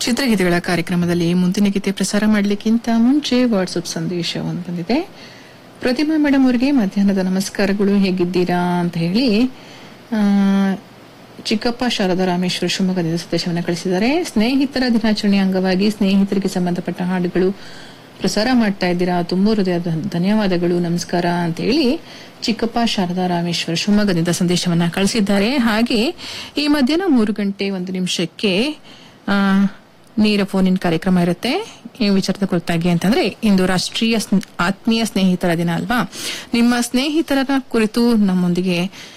ಚಿತ್ರಗೀತೆಗಳ ಕಾರ್ಯಕ್ರಮದಲ್ಲಿ ಮುಂದಿನ ಗೀತೆ ಪ್ರಸಾರ ಮಾಡಲಿಕ್ಕಿಂತ ಮುಂಚೆ ವಾಟ್ಸಪ್ ಸಂದೇಶ ಒಂದು ಬಂದಿದೆ ಪ್ರತಿಮಾ ಮೇಡಮ್ ಅವರಿಗೆ ಮಧ್ಯಾಹ್ನದ ನಮಸ್ಕಾರಗಳು ಹೇಗಿದ್ದೀರಾ ಅಂತ ಹೇಳಿ ಆ, ಚಿಕ್ಕಪ್ಪ ಶಾರದಾ ರಾಮೇಶ್ವರ ಶಿವಮೊಗ್ಗದಿಂದ ಸಂದೇಶವನ್ನು ಕಳಿಸಿದ್ದಾರೆ ಸ್ನೇಹಿತರ ದಿನಾಚರಣೆ ಅಂಗವಾಗಿ ಸ್ನೇಹಿತರಿಗೆ ಸಂಬಂಧಪಟ್ಟ ಹಾಡುಗಳು ಪ್ರಸಾರ ಮಾಡ್ತಾ ಇದ್ದೀರಾ ತುಂಬ ಹೃದಯದ ಧನ್ಯವಾದಗಳು ನಮಸ್ಕಾರ ಅಂತ ಹೇಳಿ ಚಿಕ್ಕಪ್ಪ ಶಾರದಾ ರಾಮೇಶ್ವರ ಶಿವಮೊಗ್ಗದಿಂದ ಸಂದೇಶವನ್ನ ಕಳಿಸಿದ್ದಾರೆ ಹಾಗೆ ಈ ಮಧ್ಯಾಹ್ನ ಮೂರು ಗಂಟೆ ಒಂದು ನಿಮಿಷಕ್ಕೆ ಆ, ನೇರ ಫೋನ್ ಇನ್ ಕಾರ್ಯಕ್ರಮ ಇರುತ್ತೆ ಈ ವಿಚಾರದ ಕುರಿತಾಗಿ ಅಂತಂದ್ರೆ ಇಂದು ರಾಷ್ಟ್ರೀಯ ಸ್ನ್- ಆತ್ಮೀಯ ಸ್ನೇಹಿತರ ದಿನ ಅಲ್ವಾ ನಿಮ್ಮ ಸ್ನೇಹಿತರ ಕುರಿತು ನಮ್ಮೊಂದಿಗೆ